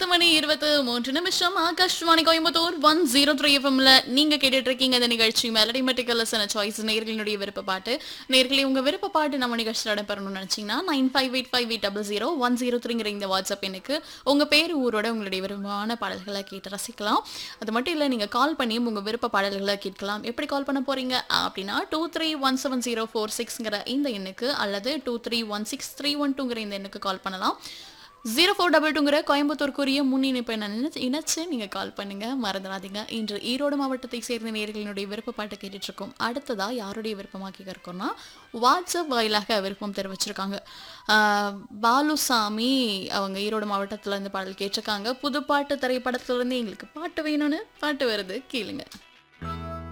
பத்து மணி இருபத்து மூன்று நிமிஷம் Akashvani Coimbatore one zero three எஃப்எம்ல நீங்க கேட்டுட்டு இருக்கீங்க இந்த நிகழ்ச்சி மெலடி மெட்டிக்கலசன சாய்ஸ் நேர்களினுடைய விருப்ப பாட்டு நேர்களே உங்க விருப்ப பாட்டு நம்ம நிகழ்ச்சியில் இடம்பெறணும்னு நினைச்சீங்கன்னா nine five eight five eight double zero one zero த்ரீங்கிற இந்த வாட்ஸ்அப் எனக்கு உங்க பேர் ஊரோட உங்களுடைய விருப்பமான பாடல்களை கேட்டு ரசிக்கலாம் அது மட்டும் இல்லை நீங்க கால் பண்ணியும் உங்க விருப்ப பாடல்களை கேட்கலாம் எப்படி கால் பண்ண போறீங்க அப்படின்னா two three one seven zero four சிக்ஸ்ங்கிற இந்த எண்ணுக்கு அல்லது two three one six three one டூங்கிற இந்த எண்ணுக்கு கால் பண்ணலாம் ஜீரோ ஃபோர் டபுள் டூங்கிற கோயம்புத்தூருக்குரிய முன் இணைப்பை நான் இணைச்சு இணைச்சு நீங்கள் கால் பண்ணுங்க மறந்துடாதீங்க இன்று ஈரோடு மாவட்டத்தை சேர்ந்த நேர்களினுடைய விருப்ப பாட்டு கேட்டுட்டு இருக்கோம் அடுத்ததா யாருடைய விருப்பமாக கேட்க இருக்கோம்னா வாட்ஸ்அப் வாயிலாக விருப்பம் தெரிவிச்சிருக்காங்க ஆஹ் பாலுசாமி அவங்க ஈரோடு மாவட்டத்துல இருந்து பாடல் கேட்டிருக்காங்க புதுப்பாட்டு திரைப்படத்துல இருந்து எங்களுக்கு பாட்டு வேணும்னு பாட்டு வருது கேளுங்க